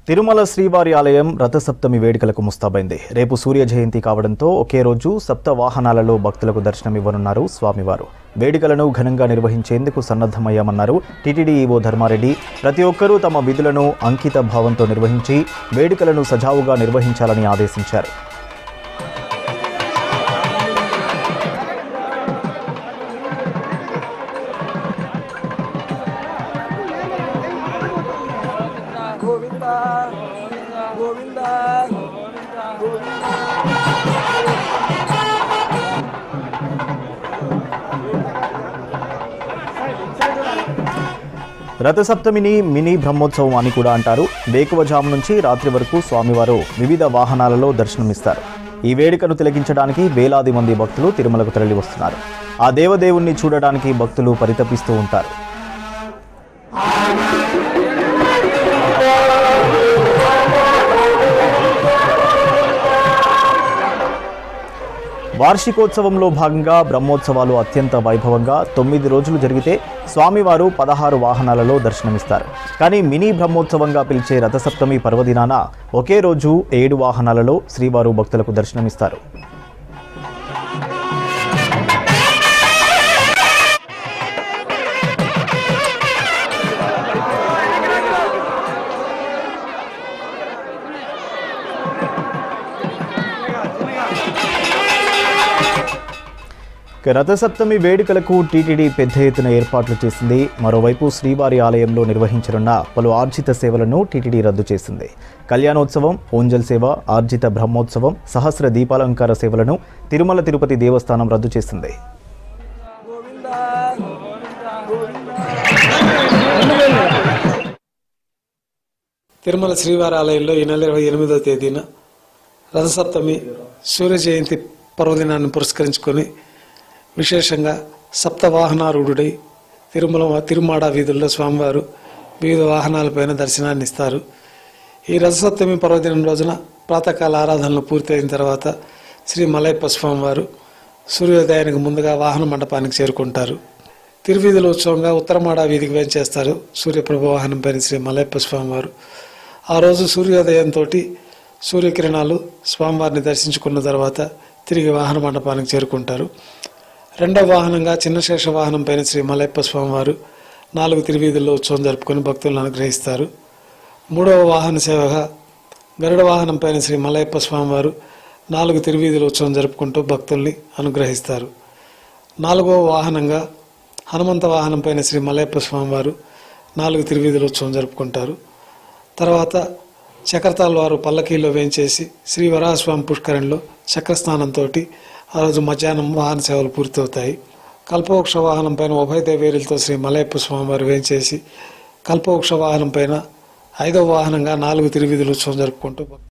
తిరుమల శ్రీవారి ఆలయం రథసప్తమి వేడుకలకు ముస్తాబైంది రేపు సూర్య జయంతి కావడంతో ఒకే రోజు సప్త వాహనాలలో భక్తులకు దర్శనమివ్వనున్నారు స్వామివారు వేడుకలను ఘనంగా నిర్వహించేందుకు సన్నద్ధమయ్యామన్నారు టీటీడీ ఈవో ధర్మారెడ్డి ప్రతి ఒక్కరూ తమ విధులను అంకిత భావంతో నిర్వహించి వేడుకలను సజావుగా నిర్వహించాలని ఆదేశించారు గోవింద గోవింద రథసప్తమిని మినీ బ్రహ్మోత్సవం అని కూడా అంటారు వేకువజాము నుంచి రాత్రి వరకు స్వామివారు వివిధ వాహనాలలో దర్శనమిస్తారు ఈ వేడుకను తిలకించడానికి వేలాది మంది భక్తులు తిరుమలకు తరలి వస్తున్నారు ఆ దేవదేవుణ్ణి చూడడానికి భక్తులు పరితపిస్తూ ఉంటారు వార్షికోత్సవంలో భాగంగా బ్రహ్మోత్సవాలు అత్యంత వైభవంగా తొమ్మిది రోజులు జరిగితే స్వామివారు పదహారు వాహనాలలో దర్శనమిస్తారు కానీ మినీ బ్రహ్మోత్సవంగా పిలిచే రథసప్తమి పర్వదినాన ఒకే రోజు ఏడు వాహనాలలో శ్రీవారు భక్తులకు దర్శనమిస్తారు ఇక రథసప్తమి వేడుకలకు టీటీడీ పెద్ద ఎత్తున ఏర్పాట్లు చేసింది మరోవైపు శ్రీవారి ఆలయంలో నిర్వహించనున్న పలు ఆర్జిత సేవలను టీటీడీ రద్దు చేసింది కళ్యాణోత్సవం ఓంజల్ సేవ ఆర్జిత బ్రహ్మోత్సవం సహస్ర దీపాలంకార సేవలను తిరుమల తిరుపతి దేవస్థానం రద్దు చేసింది గోవింద తిరుమల శ్రీవారి ఆలయంలో ఈ నెల ఇరవై ఎనిమిదవ తేదీన రథసప్తమి సూర్య జయంతి పర్వదినాన్ని పురస్కరించుకొని విశేషంగా సప్తవాహనారూఢుడై తిరుమల తిరుమాడ వీధుల్లో స్వామివారు వివిధ వాహనాలపైన దర్శనాన్ని ఇస్తారు ఈ రథసప్తమి పర్వదినం రోజున ప్రాతకాల ఆరాధనలు పూర్తయిన తర్వాత శ్రీ మలయప్ప స్వామివారు సూర్యోదయానికి ముందుగా వాహన మండపానికి చేరుకుంటారు తిరువీధుల ఉత్సవంగా ఉత్తరమాడ వీధికి వేంచేస్తారు సూర్యప్రభ వాహనం పైన శ్రీ మలయప్ప స్వామివారు ఆ రోజు సూర్యోదయంతో సూర్యకిరణాలు స్వామివారిని దర్శించుకున్న తర్వాత తిరిగి వాహన మండపానికి చేరుకుంటారు రెండవ వాహనంగా చిన్నశేష వాహనం పైన శ్రీ మలయప్ప స్వామివారు నాలుగు తిరువీధుల్లో ఉత్సవం జరుపుకొని భక్తులను అనుగ్రహిస్తారు మూడవ వాహన సేవగా గరుడ వాహనం పైన శ్రీ మలయప్ప స్వామివారు నాలుగు తిరువీధుల ఉత్సవం జరుపుకుంటూ భక్తుల్ని అనుగ్రహిస్తారు నాలుగవ వాహనంగా హనుమంత వాహనం పైన శ్రీ మలయప్ప స్వామివారు నాలుగు తిరువీధుల ఉత్సవం జరుపుకుంటారు తర్వాత చక్రతాల్ వారు పల్లకీలో వేంచేసి శ్రీ వరాహస్వామి పుష్కరంలో చక్రస్నానంతో ఆ రోజు మధ్యాహ్నం వాహన సేవలు పూర్తవుతాయి కల్పవృక్ష వాహనం పైన ఉభయ దేవేరులతో శ్రీ మలయప్ప స్వామివారు వేంచేసి కల్పవృక్ష వాహనం పైన ఐదవ వాహనంగా నాలుగు తిరువీధుల ఉత్సవం జరుపుకుంటూ